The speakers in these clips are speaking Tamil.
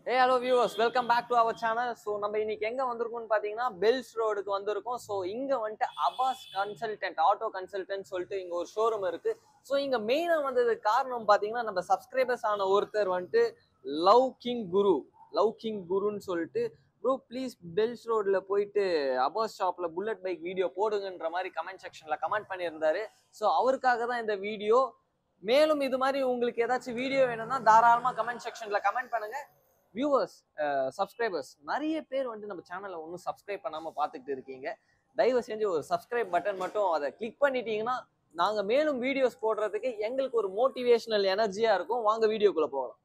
A hello viewers welcome back to our channel so நம்ம இன்னைக்கு எங்க வந்திருக்கோம்னு பார்த்தீங்கன்னா பெல்ஸ் ரோடுக்கு வந்திருக்கோம் ஸோ இங்க வந்துட்டு அபாஸ் கன்சல்டன்ட் ஆட்டோ கன்சல்டன்ட் சொல்லிட்டு இங்க ஒரு ஷோரூம் இருக்கு ஸோ இங்க மெயினாக வந்ததுக்கு காரணம் பார்த்தீங்கன்னா நம்ம சப்ஸ்கிரைபர்ஸ் ஆன ஒருத்தர் வந்துட்டு love king Guru love king குருன்னு சொல்லிட்டு ப்ரோ ப்ளீஸ் பெல்ஸ் ரோட்ல போயிட்டு அபாஸ் ஷாப்ல புல்லட் பைக் வீடியோ போடுங்கன்ற மாதிரி கமெண்ட் செக்ஷன்ல கமெண்ட் பண்ணியிருந்தாரு ஸோ அவருக்காக தான் இந்த வீடியோ மேலும் இது மாதிரி உங்களுக்கு ஏதாச்சும் வீடியோ வேணும்னா தாராளமா கமெண்ட் செக்ஷன்ல கமெண்ட் பண்ணுங்க வியூவர்ஸ் சப்ஸ்கிரைபர்ஸ் நிறைய பேர் வந்து நம்ம சேனலை ஒன்றும் சப்ஸ்கிரைப் பண்ணாமல் பார்த்துக்கிட்டு இருக்கீங்க தயவு செஞ்சு ஒரு சப்ஸ்கிரைப் பட்டன் மட்டும் அதை கிளிக் பண்ணிட்டீங்கன்னா நாங்கள் மேலும் வீடியோஸ் போடுறதுக்கு எங்களுக்கு ஒரு மோட்டிவேஷனல் எனர்ஜியாக இருக்கும் வாங்க வீடியோக்குள்ளே போகலாம்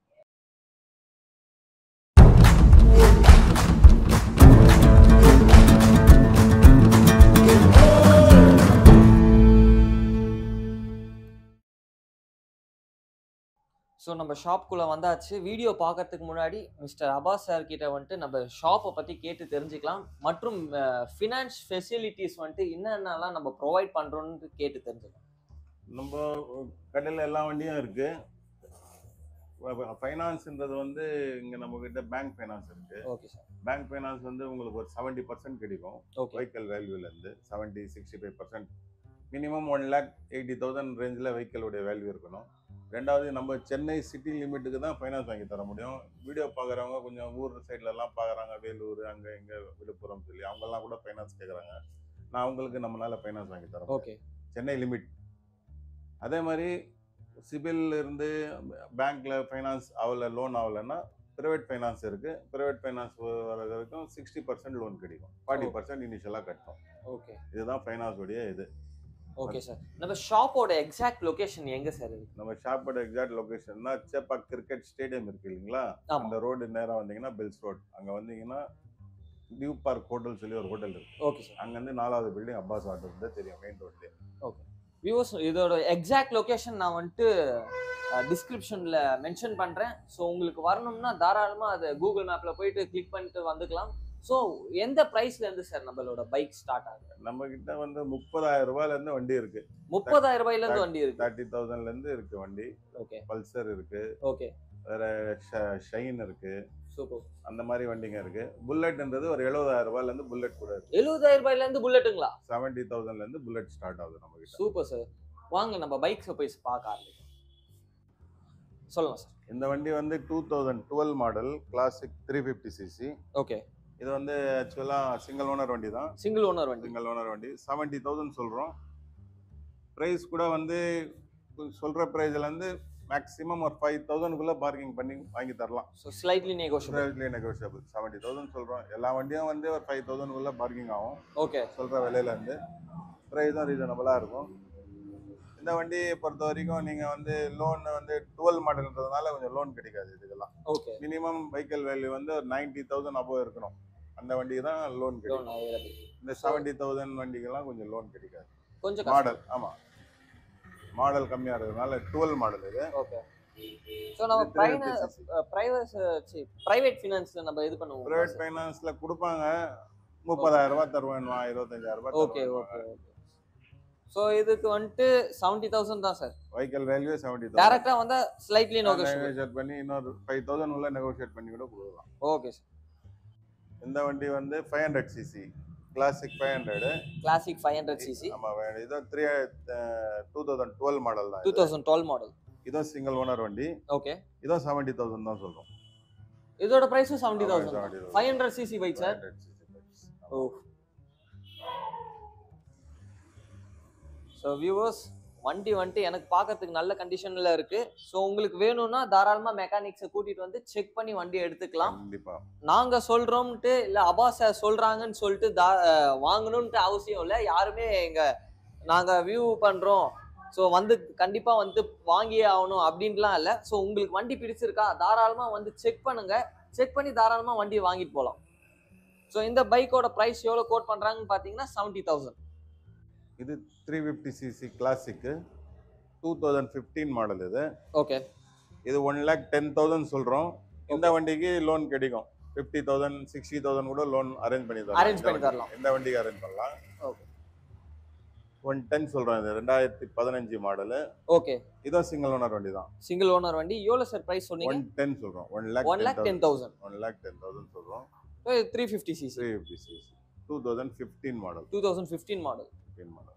ஸோ நம்ம ஷாப்குள்ளே வந்தாச்சு வீடியோ பார்க்கறதுக்கு முன்னாடி மிஸ்டர் அபாஸ் சார் கிட்ட வந்துட்டு நம்ம ஷாப்பை பற்றி கேட்டு தெரிஞ்சுக்கலாம் மற்றும் ஃபினான்ஸ் ஃபெசிலிட்டிஸ் வந்துட்டு என்னென்னலாம் நம்ம ப்ரொவைட் பண்ணுறோன்னு கேட்டு தெரிஞ்சுக்கலாம் நம்ம கடையில் எல்லா வண்டியும் இருக்கு ஃபைனான்ஸ்ன்றது வந்து இங்கே நம்ம கிட்ட பேங்க் ஃபைனான்ஸ் இருக்கு ஓகே சார் பேங்க் ஃபைனான்ஸ் வந்து உங்களுக்கு ஒரு செவன்ட்டி பர்சன்ட் கிடைக்கும் ஓகே வெஹிக்கல் வேல்யூலேருந்து seventy sixty five percent minimum one lakh eighty thousand ரேஞ்சில் வெஹிக்கிளுடைய வேல்யூ இருக்கணும் ரெண்டாவது நம்ம சென்னை சிட்டி லிமிட்டுக்கு தான் ஃபைனான்ஸ் வாங்கி தர முடியும் வீடியோ பார்க்குறவங்க கொஞ்சம் ஊர் சைட்லலாம் பார்க்குறாங்க வேலூர் அங்கே இங்கே விழுப்புரம் சொல்லி அவங்கெல்லாம் கூட ஃபைனான்ஸ் கேட்குறாங்க நான் அவங்களுக்கு நம்மளால ஃபைனான்ஸ் வாங்கி தரேன் ஓகே சென்னை லிமிட் அதே மாதிரி சிபில் இருந்து பேங்க்ல ஃபைனான்ஸ் ஆகல லோன் ஆகலைன்னா ப்ரைவேட் ஃபைனான்ஸ் இருக்கு ப்ரைவேட் ஃபைனான்ஸ் வர வரைக்கும் சிக்ஸ்டி பர்சன்ட் லோன் கிடைக்கும் ஃபார்ட்டி பர்சன்ட் இனிஷியலாக கட்டணும் ஓகே இதுதான் ஃபைனான்ஸ் உடைய இது ஓகே சார் நம்ம ஷாப்போட எக்ஸாக்ட் லொகேஷன் எங்கே சார் இருக்கு நம்ம ஷாப்போட எக்ஸாக்ட் லொகேஷன்னா சேப்பாக் கிரிக்கெட் ஸ்டேடியம் இருக்கு இல்லைங்களா ஆமாம் அந்த ரோடு நேராக வந்தீங்கன்னா பெல்ஸ் ரோட் அங்கே வந்தீங்கன்னா நியூ பார்க் ஹோட்டல் சொல்லி ஒரு ஹோட்டல் இருக்கு ஓகே சார் அங்கேருந்து நாலாவது பில்டிங் அப்பாஸ் ஆட்டோ இருந்தால் தெரியும் மெயின் ரோட்லேயே வியூவர்ஸ் இதோட எக்ஸாக்ட் லொகேஷன் நான் வந்துட்டு டிஸ்கிரிப்ஷனில் மென்ஷன் பண்ணுறேன் ஸோ உங்களுக்கு வரணும்னா தாராளமாக அதை கூகுள் மேப்பில் போயிட்டு கிளிக் பண்ணிட்டு வந்துக்கலாம் ஸோ எந்த ப்ரைஸ்லேருந்து சார் நம்மளோட பைக் ஸ்டார்ட் ஆகுது நம்ம கிட்ட வந்து முப்பதாயிரம் ரூபாயிலேருந்து வண்டி இருக்கு முப்பதாயிரம் ரூபாயிலேருந்து வண்டி இருக்கு தேர்ட்டி தௌசண்ட்லேருந்து இருக்கு வண்டி ஓகே பல்சர் இருக்கு ஓகே வேற ஷைன் இருக்கு சூப்பர் அந்த மாதிரி வண்டிங்க இருக்கு புல்லட்ன்றது ஒரு எழுபதாயிரம் ரூபாயில இருந்து புல்லட் கூட இருக்கு எழுபதாயிரம் ரூபாயிலேருந்து புல்லட்டுங்களா செவன்டி தௌசண்ட்ல இருந்து புல்லட் ஸ்டார்ட் ஆகுது நம்ம கிட்ட சூப்பர் சார் வாங்க நம்ம பைக்ஸை போய் பார்க்க ஆரம்பிக்கலாம் சொல்லுங்க சார் இந்த வண்டி வந்து two thousand twelve model classic three fifty CC okay இது வந்து ஆக்சுவலா சிங்கிள் ஓனர் வண்டி தான் சிங்கிள் ஓனர் வண்டி சிங்கிள் ஓனர் வண்டி செவன்டி தௌசண்ட் சொல்றோம் ப்ரைஸ் கூட வந்து சொல்ற ப்ரைஸ்ல இருந்து மேக்ஸிமம் ஒரு ஃபைவ் தௌசண்ட்குள்ள பார்க்கிங் பண்ணி வாங்கி தரலாம் ஸோ ஸ்லைட்லி நெகோஷியபிள் ப்ரைஸ்லேயே நெகோஷியபிள் செவன்டி தௌசண்ட் சொல்றோம் எல்லா வண்டியும் வந்து ஒரு ஃபைவ் தௌசண்ட்குள்ள பார்க்கிங் ஆகும் ஓகே சொல்கிற விலையில இருந்து ப்ரைஸும் ரீசனபிளாக இருக்கும் இந்த வண்டியை பொறுத்த வரைக்கும் நீங்கள் வந்து லோன் வந்து டுவெல் மாடல்ன்றதுனால கொஞ்சம் லோன் கிடைக்காது இதுக்கெல்லாம் ஓகே மினிமம் வெஹிக்கல் வேல்யூ வந்து ஒரு நைன்டி தௌசண்ட் அபோவ் இருக்கணும் அந்த வண்டிக்கு தான் லோன் கிடைக்கும் லோன் அவைலபிள் இந்த செவன்டி தௌசண்ட் வண்டிக்கெல்லாம் கொஞ்சம் லோன் கிடைக்காது கொஞ்சம் கஷ்டம். மாடல் ஆமாம் மாடல் கம்மியாக இருக்கிறதுனால டுவெல் மாடல் இது ஓகே ஸோ நம்ம இது பிரைவேட் 350cc. பிரைவேட் பிரைவேட் ஃபினான்ஸ்ல நம்ம இது பண்ணுவோம் ப்ரைவேட் ஃபைனான்ஸில் கொடுப்பாங்க முப்பதாயிரம் ரூபாய் தருவேன் இருபத்தஞ்சாயிரம் ரூபாய் ஓகே ஓகே ஓகே ஸோ இதுக்கு வந்துட்டு செவன்டி தௌசண்ட் தான் sir vehicle value seventy thousand டேரக்டா வந்தா ஸ்லைட்லி நோகேஷன் நெகோஷியேட் பண்ணி இன்னொரு ஃபைவ் தௌசண்ட் உள்ள நெகோஷியேட் பண்ணி கூட கொடுக்கலாம் ஓகே சார் இந்த வண்டி வந்து five hundred CC classic five hundred classic five hundred CC ஆமாம் இது three two thousand twelve model தான் டூ இது. தௌசண்ட் டுவெல் மாடல் இதுவும் சிங்கிள் ஓனர் வண்டி ஓகே இதுவும் செவன்ட்டி தௌசண்ட் தான் சொல்கிறோம் இதோட பிரைஸும் seventy thousand 70,000. Five hundred CC bike sir ஓ ஸோ வியூவர்ஸ் வண்டி வந்துட்டு எனக்கு பார்க்கறதுக்கு நல்ல கண்டிஷனில் இருக்கு ஸோ உங்களுக்கு வேணும்னா தாராளமாக மெக்கானிக்ஸை கூட்டிட்டு வந்து செக் பண்ணி வண்டி எடுத்துக்கலாம் கண்டிப்பா நாங்க சொல்றோம்ட்டு இல்ல அபாஸ் சார் சொல்றாங்கன்னு சொல்லிட்டு தா அஹ் வாங்கணும்ட்டு அவசியம் இல்லை யாருமே எங்க நாங்க வியூ பண்றோம் ஸோ வந்து கண்டிப்பா வந்து வாங்கியே ஆகணும் அப்படின்ட்டுலாம் இல்லை ஸோ உங்களுக்கு வண்டி பிடிச்சிருக்கா தாராளமா வந்து செக் பண்ணுங்க செக் பண்ணி தாராளமா வண்டி வாங்கிட்டு போகலாம் ஸோ இந்த பைக்கோட ப்ரைஸ் எவ்வளோ கோட் பண்றாங்கன்னு பார்த்தீங்கன்னா செவன்ட்டி தௌசண்ட் இது த்ரீ ஃபிஃப்டி சிசி கிளாசிக்கு டூ தௌசண்ட் ஃபிஃப்டீன் மாடல் இது ஓகே இது ஒன் லேக் டென் தௌசண்ட் சொல்கிறோம் இந்த வண்டிக்கு லோன் கிடைக்கும் ஃபிஃப்டி தௌசண்ட் சிக்ஸ்டி தௌசண்ட் கூட லோன் அரேஞ்ச் பண்ணி தரலாம் Arrange இந்த பண்ணி வண்டி- தரலாம். இந்த வண்டிக்கு அரேஞ்ச் பண்ணலாம் ஓகே ஒன் டென் சொல்றேன் இது ரெண்டாயிரத்தி பதினஞ்சு மாடலு ஓகே இதுவும் சிங்கிள் ஓனர் வண்டி தான் சிங்கிள் ஓனர் வண்டி எவ்வளோ சார் ப்ரைஸ் சொன்னீங்க ஒன் டென் சொல்றோம் one lakh one lakh ten thousand one lakh ten thousand சொல்றோம் three fifty CC three fifty CC two thousand fifteen model two thousand fifteen model fifteen model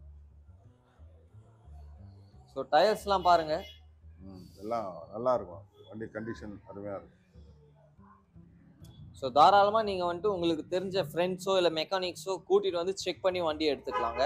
so டயர்ஸ்லாம் பாருங்க ம் எல்லாம் நல்லா இருக்கும் வண்டி கண்டிஷன் அருமையா இருக்கும் ஸோ தாராளமாக நீங்கள் வந்துட்டு உங்களுக்கு தெரிஞ்ச ஃப்ரெண்ட்ஸோ இல்லை மெக்கானிக்ஸோ கூட்டிகிட்டு வந்து செக் பண்ணி வண்டி எடுத்துக்கலாங்க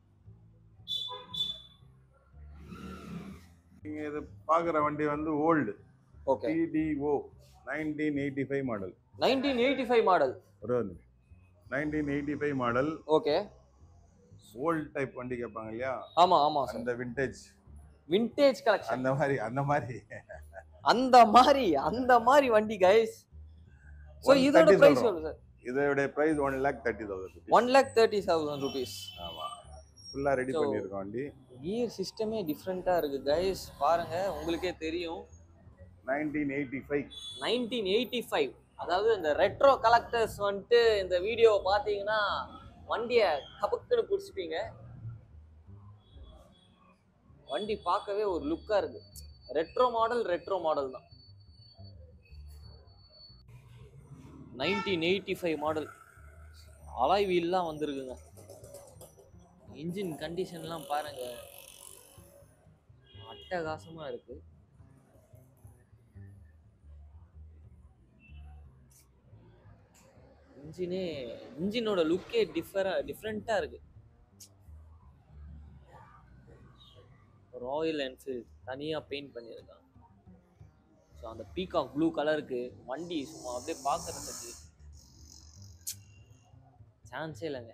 நீங்க இது பாக்குற வண்டி வந்து ஓல்டு ஓகே டிடிஓ nineteen eighty five model nineteen eighty five model ஒரு nineteen eighty five model okay old type வண்டி கேட்பாங்க இல்லையா ஆமாம் ஆமாம் சார் அந்த விண்டேஜ் விண்டேஜ் கலெக்ஷன் அந்த மாதிரி அந்த மாதிரி அந்த மாதிரி அந்த மாதிரி வண்டி கைஸ் ஸோ இதோட 130 ப்ரைஸ் சொல்றோம். எவ்வளோ சார் இதோட price one lakh thirty thousand one lakh thirty thousand rupees ஆமா ஃபுல்லா ரெடி So- பண்ணியிருக்கோம் வண்டி கியர் சிஸ்டமே டிஃப்ரெண்ட்டாக இருக்குது கைஸ் பாருங்க உங்களுக்கே தெரியும் nineteen eighty five nineteen eighty five அதாவது இந்த ரெட்ரோ கலெக்டர்ஸ் வந்துட்டு இந்த வீடியோவை பார்த்தீங்கன்னா வண்டியை கபக்குன்னு பிடிச்சிப்பீங்க வண்டி பார்க்கவே ஒரு லுக்காக இருக்கு ரெட்ரோ மாடல் ரெட்ரோ மாடல் தான் nineteen eighty five model alloy வீல்லாம் வந்திருக்குங்க இன்ஜின் கண்டிஷன்லாம் பாருங்க அட்டகாசமா இருக்கு இன்ஜினே இன்ஜினோட லுக்கே டிஃபர டிஃப்ரெண்ட்டாக இருக்கு ராயல் என்ஃபீல்ட் தனியாக பெயிண்ட் பண்ணியிருக்காங்க ஸோ அந்த பீகாக் ப்ளூ கலருக்கு வண்டி சும்மா அப்படியே பார்க்கறதுக்கு சான்ஸே இல்லைங்க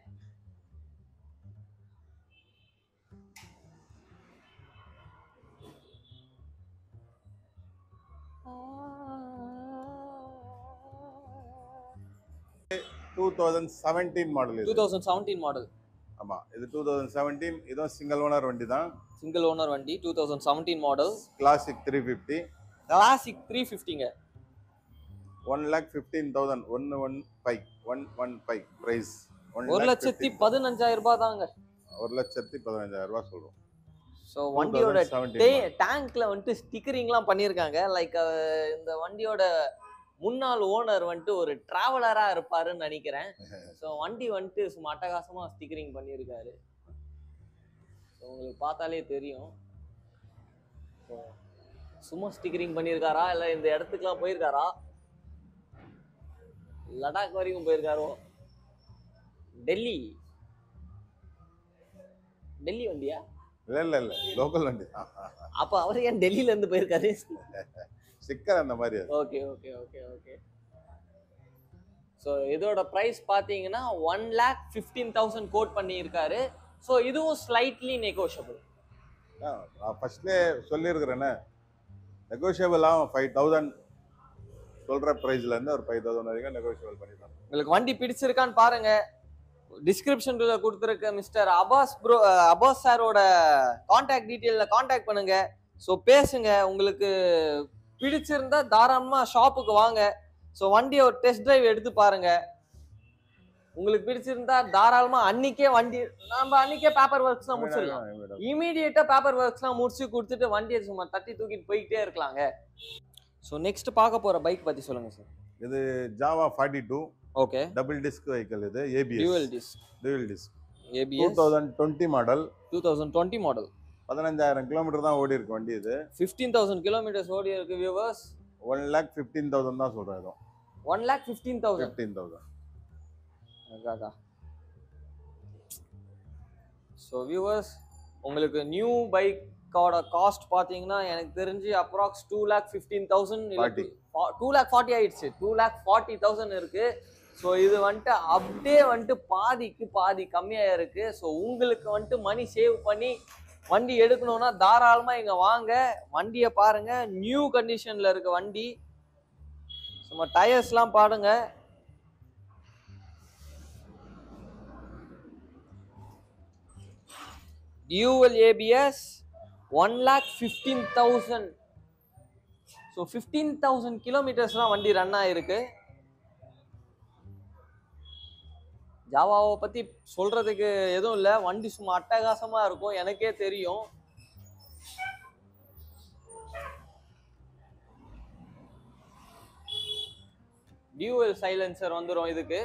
two thousand seventeen model two இது தௌசண்ட் செவன்டீன் மாடல் ஆமா இது டூ தௌசண்ட் செவன்டீன் இதுவும் சிங்கிள் ஓனர் வண்டி தான் சிங்கிள் ஓனர் வண்டி two thousand seventeen model classic three fifty classic three ஃபிஃப்டிங்க ஒன் லேக் ஃபிஃப்டீன் தௌசண்ட் ஒன்று one five one one five price ஒரு லட்சத்தி பதினஞ்சாயிரம் ரூபாய் தாங்க ஒரு லட்சத்தி பதினஞ்சாயிரம் ரூபாய் சொல்றோம் ஸோ வண்டியோட 2017 டே டேங்க்ல வந்துட்டு ஸ்டிக்கரிங்லாம் பண்ணியிருக்காங்க லைக் இந்த வண்டியோட முன்னாள் ஓனர் வந்துட்டு ஒரு டிராவலரா இருப்பாருன்னு நினைக்கிறேன் ஸோ வண்டி வந்துட்டு சும்மா அட்டகாசமா ஸ்டிக்கரிங் பண்ணியிருக்காரு ஸோ உங்களுக்கு பார்த்தாலே தெரியும் So, சும்மா ஸ்டிக்கரிங் பண்ணியிருக்காரா இல்லை இந்த இடத்துக்குலாம் போயிருக்காரா லடாக் வரைக்கும் போயிருக்காரோ டெல்லி டெல்லி வண்டியா இல்ல இல்ல இல்ல லோக்கல் வண்டி தான் அப்ப அவர் ஏன் டெல்லியில இருந்து போயிருக்காரு ஸ்டிக்கர் அந்த மாதிரி அது. Okay okay okay okay so இதோட ப்ரைஸ் பார்த்தீங்கன்னா one lakh fifteen thousand quote பண்ணியிருக்காரு ஸோ இதுவும் ஸ்லைட்லி நெகோஷியபிள் ஆ, நான் ஃபர்ஸ்ட்லேயே சொல்லியிருக்கிறேனே நெகோஷியபிள் ஆகும் ஃபைவ் தௌசண்ட் சொல்கிற ப்ரைஸ்லேருந்து ஒரு ஃபைவ் தௌசண்ட் வரைக்கும் நெகோஷியபிள் பண்ணி தான் உங்களுக்கு வண்டி பிடிச்சிருக்கான்னு பாருங்க டிஸ்கிரிப்ஷன்ல கொடுத்துருக்க மிஸ்டர் அபாஸ் ப்ரோ அபாஸ் சாரோட காண்டாக்ட் டீட்டெயிலில் காண்டாக்ட் பண்ணுங்க ஸோ பேசுங்க உங்களுக்கு பிடிச்சிருந்தா தாராளமா ஷாப்புக்கு வாங்க ஸோ வண்டியை ஒரு டெஸ்ட் டிரைவ் எடுத்து பாருங்க உங்களுக்கு பிடிச்சிருந்தா தாராளமா அன்னைக்கே வண்டி நம்ம அன்னைக்கே பேப்பர் ஒர்க்ஸ்லாம் முடிச்சிடலாம் இமீடியட்டா பேப்பர் ஒர்க்ஸ்லாம் முடிச்சு கொடுத்துட்டு வண்டியை சும்மா தட்டி தூக்கிட்டு போய்கிட்டே இருக்கலாங்க ஸோ நெக்ஸ்ட் பார்க்க போற பைக் பத்தி சொல்லுங்க சார் இது Jawa forty two okay double disc vehicle இது dual ABS disc dual disc two ABS thousand twenty model two thousand twenty model பதினஞ்சாயிரம் கிலோமீட்டர் தான் ஓடி இருக்கு வண்டி இது ஃபிஃப்டீன் தௌசண்ட் கிலோமீட்டர்ஸ் ஓடி இருக்கு viewers one lakh fifteen thousand தான் சொல்கிறேன் இதுவும் one lakh fifteen thousand fifteen thousand so viewers உங்களுக்கு நியூ பைக்கோட காஸ்ட் பார்த்தீங்கன்னா எனக்கு தெரிஞ்சு approx two lakh fifteen thousand Forty. Two lakh forty ஆயிடுச்சு டூ லேக் ஃபார்ட்டி தௌசண்ட் இருக்கு ஸோ இது வந்துட்டு அப்படியே வந்துட்டு பாதிக்கு பாதி கம்மியாக இருக்கு ஸோ உங்களுக்கு வந்துட்டு மணி சேவ் பண்ணி வண்டி எடுக்கணும்னா தாராளமா இங்க வாங்க வண்டியை பாருங்க நியூ கண்டிஷன்ல இருக்க வண்டி சும்மா டயர்ஸ்லாம் பாருங்க dual ABS one lakh fifteen thousand so fifteen thousand கிலோமீட்டர்ஸ்லாம் வண்டி ரன் ஆயிருக்கு ஜாவாவை பத்தி சொல்றதுக்கு எதுவும் இல்லை வண்டி சும்மா அட்டகாசமா இருக்கும் எனக்கே தெரியும் டியூவல் சைலன்சர் வந்துரும் இதுக்கு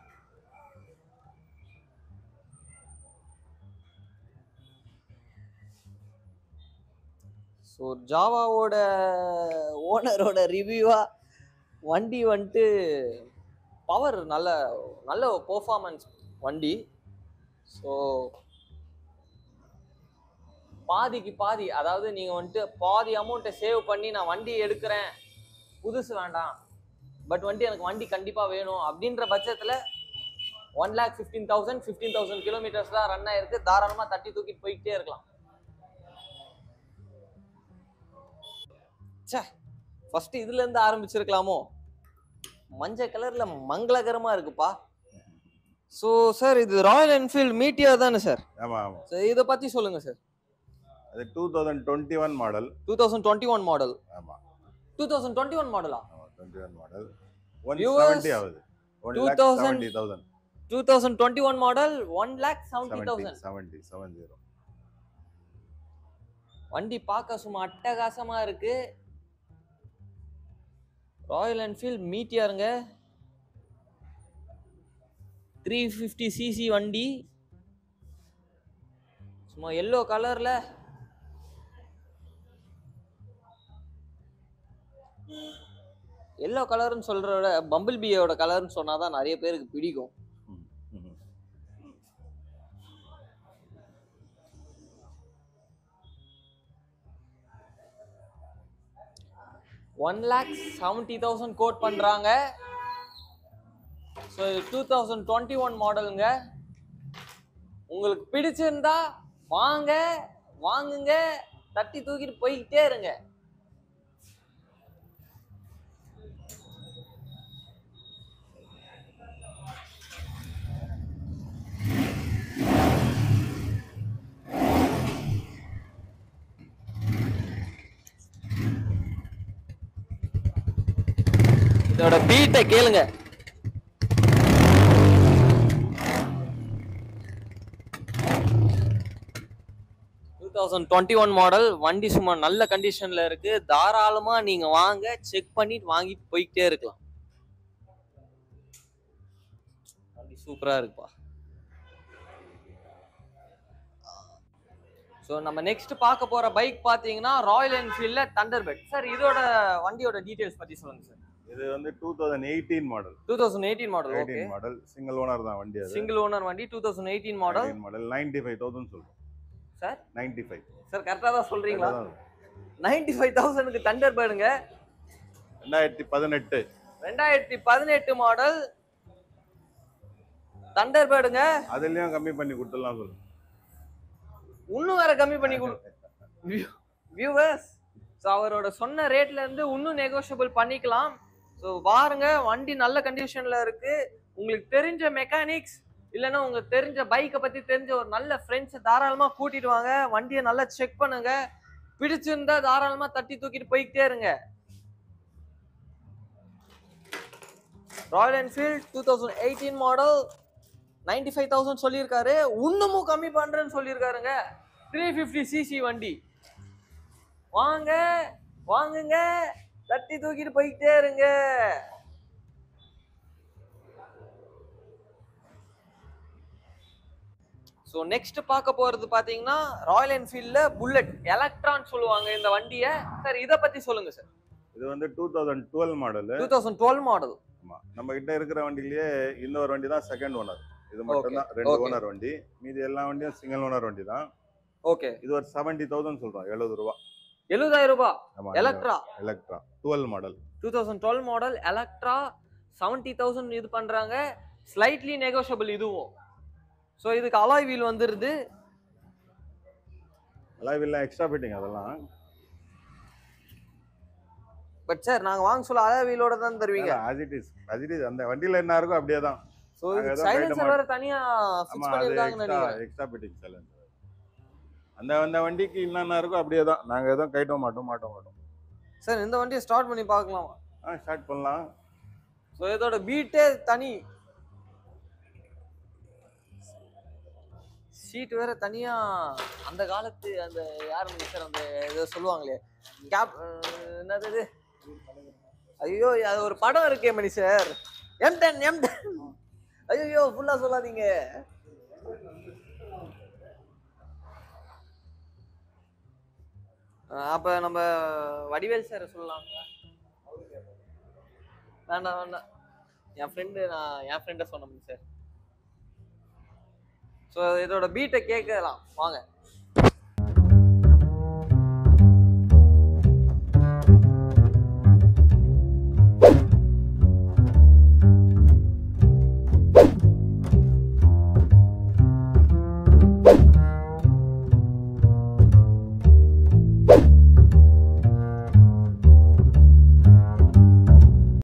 ஸோ ஜாவாவோட ஓனரோட ரிவ்யூவா வண்டி வந்துட்டு பவர் நல்ல நல்ல பெர்ஃபார்மன்ஸ் வண்டி ஸோ பாதிக்கு பாதி அதாவது நீங்கள் வந்துட்டு பாதி அமௌண்ட்டை சேவ் பண்ணி நான் வண்டி எடுக்கிறேன் புதுசு வேண்டாம் பட் வந்துட்டு எனக்கு வண்டி கண்டிப்பாக வேணும் அப்படின்ற பட்சத்தில் one lakh fifteen thousand fifteen thousand kilometres தான் ரன் ஆயிருக்கு தாராளமாக தட்டி தூக்கிட்டு போயிட்டே இருக்கலாம் ச்சே ஃபர்ஸ்ட் இதுல இருந்து ஆரம்பிச்சிருக்கலாமோ மஞ்சள் கலர்ல மங்களகரமா இருக்குப்பா ஸோ சார் இது ராயல் என்ஃபீல்ட் மீட்டியர் தானே சார் ஆமா ஆமா ஸோ இதை பத்தி சொல்லுங்க சார் அது two thousand twenty one model two thousand twenty one model ஆமா டூ தௌசண்ட் டுவெண்ட்டி ஒன் மாடலா ஆமா twenty one model one Viewers, seventy ஆகுது one lakh 2000 seventy thousand two thousand twenty one model one lakh seventy seventy thousand seventy seven zero வண்டி பார்க்க சும்மா அட்டகாசமா இருக்கு Royal Enfield மீட்டியாருங்க three fifty CC வண்டி சும்மா எல்லோ கலர்ல எல்லோ கலர்னு சொல்றத பம்பிள் பியோட கலர்னு சொன்னாதான் நிறைய பேருக்கு பிடிக்கும் one lakh seventy thousand quote பண்ணுறாங்க ஸோ இது டூ தௌசண்ட் டுவெண்ட்டி ஒன் மாடலுங்க உங்களுக்கு பிடிச்சிருந்தா வாங்க வாங்குங்க தட்டி தூக்கிட்டு போய்கிட்டே இருங்க இதோட பீட்டை கேளுங்க two thousand twenty one model வண்டி சும்மா நல்ல கண்டிஷன்ல இருக்கு தாராளமா நீங்க வாங்க செக் பண்ணிட்டு வாங்கிட்டு போய்கிட்டே இருக்கலாம் வண்டி சூப்பரா இருக்குப்பா ஸோ நம்ம நெக்ஸ்ட் பார்க்க போற பைக் பாத்தீங்கன்னா ராயல் என்ஃபீல்ட்ல தண்டர்பெட் சார் இதோட வண்டியோட டீடைல்ஸ் பத்தி சொல்லுங்க சார் இது வந்து two thousand eighteen model two thousand eighteen model okay eighteen model single owner தான் வண்டி அது சிங்கிள் ஓனர் வண்டி two thousand eighteen model model ninety five thousand சொல்றோம் சார் நைன்டி ஃபைவ் சார் கரெக்டாக தான் சொல்றீங்களா நைன்டி ஃபைவ் தௌசண்ட்க்கு தண்டர் பேர்டுங்க ரெண்டாயிரத்தி பதினெட்டு ரெண்டாயிரத்தி பதினெட்டு மாடல் தண்டர் பேர்டுங்க அதுலயும் கம்மி பண்ணி கொடுத்துடலாம் சொல்லுங்க இன்னும் வேற கம்மி பண்ணி கொடு வியூவர்ஸ் ஸோ அவரோட சொன்ன ரேட்ல இருந்து இன்னும் நெகோஷியபிள் பண்ணிக்கலாம் ஸோ பாருங்க வண்டி நல்ல கண்டிஷன்ல இருக்கு உங்களுக்கு தெரிஞ்ச மெக்கானிக்ஸ் இல்லைன்னா உங்களுக்கு தெரிஞ்ச பைக்கை பத்தி தெரிஞ்ச ஒரு நல்ல ஃப்ரெண்ட்ஸை தாராளமா கூட்டிட்டு வாங்க வண்டியை நல்லா செக் பண்ணுங்க பிடிச்சிருந்தா தாராளமா தட்டி தூக்கிட்டு போய்கிட்டே இருங்க Royal Enfield two thousand eighteen model ninety five thousand சொல்லியிருக்காரு இன்னமும் கம்மி பண்றேன்னு சொல்லியிருக்காருங்க த்ரீ ஃபிஃப்டி சிசி வண்டி வாங்க வாங்குங்க தட்டி தூக்கிட்டு போய்கிட்டே இருங்க ஸோ நெக்ஸ்ட் பார்க்க போறது பாத்தீங்கன்னா ராயல் என்ஃபீல்ட்ல புல்லட் எலக்ட்ரான் சொல்லுவாங்க இந்த வண்டியை சார் இதை பத்தி சொல்லுங்க சார் இது வந்து two thousand twelve model two thousand twelve model ஆமா நம்ம கிட்ட இருக்கிற வண்டியிலேயே இந்த ஒரு வண்டி தான் செகண்ட் ஓனர் இது மட்டும் தான் ரெண்டு okay. ஓனர் வண்டி மீதி எல்லா வண்டியும் சிங்கிள் ஓனர் வண்டி தான் ஓகே இது ஒரு செவன்டி தௌசண்ட் சொல்றோம் எழுபது ரூபா எழுபதாயிரம் ரூபாய் ஆமா Electra Electra twelve model two thousand twelve model Electra seventy thousand இது பண்ணுறாங்க ஸ்லைட்லி நெகோஷியபிள் இதுவும் ஸோ இதுக்கு அலாய் வீல் வந்துடுது அலாவில்லாம் எக்ஸ்ட்ரா ஃபிட்டிங் அதெல்லாம் பட் சார் நாங்கள் வாங்க சொல்ல அலாய் வீலோட தான் தருவீங்க as it is as it is அந்த வண்டியில என்ன இருக்கோ அப்படியே தான் ஸோ நாங்க இது எதுவும் கைட சைலன்சர் வேற தனியாக ஆமா ஃபிக்ஸ் அது பண்ணியிருக்காங்கன்னு எக்ஸ்ட்ரா நினைக்கிறேன் எக்ஸ்ட்ரா ஃபிட்டிங் சேலஞ்ச் அந்த அந்த வண்டிக்கு என்னென்ன இருக்கோ அப்படியே தான் நாங்க எதுவும் கைட்ட மாட்டோம் மாட்ட மாட்டோம் சார் இந்த வண்டியை ஸ்டார்ட் பண்ணி பார்க்கலாம் ஆ ஸ்டார்ட் பண்ணலாம் ஸோ இதோட பீட்டே தனி சீட் வேற தனியா அந்த காலத்து அந்த யார் சார் அந்த ஏதோ சொல்லுவாங்களே கேப் என்னது இது ஐயோ அது ஒரு படம் இருக்கே மணி sir M ten M ten ஐயோ ஃபுல்லா சொல்லாதீங்க அஹ் அப்ப நம்ம வடிவேல் சார் சொல்லலாம் வேண்டாம் வேண்டாம் என் ஃப்ரெண்டு நான் என் ஃப்ரெண்டை சொன்னேன் சார் ஸோ இதோட பீட்டை கேட்கலாம் வாங்க